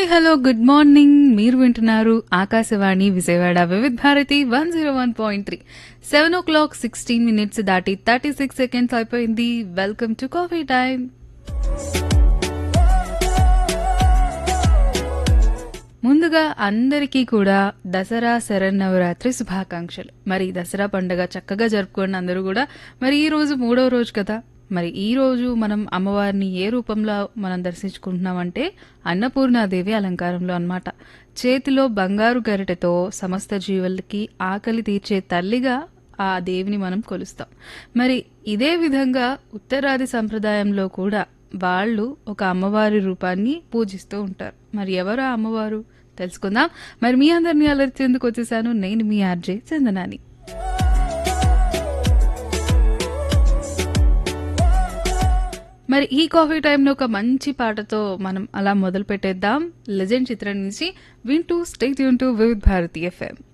hello good morning మీరు వింటున్నారు Akashvani Vijayawada Vividh Bharati one zero one point three seven o'clock sixteen minutes దాటి thirty six seconds అయిపోయింది welcome to coffee time ముందుగా అందరికీ కూడా దసరా శరన్నవరాత్రి శుభాకాంక్షలు మరి ఈ దసరా పండుగ చక్కగా జరుపుకోండి అందరూ కూడా మరి ఈ రోజు మూడవ రోజు కదా మరి ఈ రోజు మనం అమ్మవారిని ఏ రూపంలో మనం దర్శించుకుంటున్నామంటే అన్నపూర్ణాదేవి అలంకారంలో అన్నమాట చేతిలో బంగారు గరిటెతో సమస్త జీవులకి ఆకలి తీర్చే తల్లిగా ఆ దేవిని మనం కొలుస్తాం మరి ఇదే విధంగా ఉత్తరాది సంప్రదాయంలో కూడా వాళ్ళు ఒక అమ్మవారి రూపాన్ని పూజిస్తూ ఉంటారు మరి ఎవరు ఆ అమ్మవారు తెలుసుకుందాం మరి మీ అందరినీ అలర్చేందుకు వచ్చేసాను నేను మీ ఆర్జే చందనాని మరి ఈ కాఫీ టైంలో ఒక మంచి పాటతో మనం అలా మొదలు పెట్టేద్దాం లెజెండ్ చిత్రం నుంచి వింటూ స్టేట్ యూన్ టు వివిధ్ భారతి ఎఫ్ఎం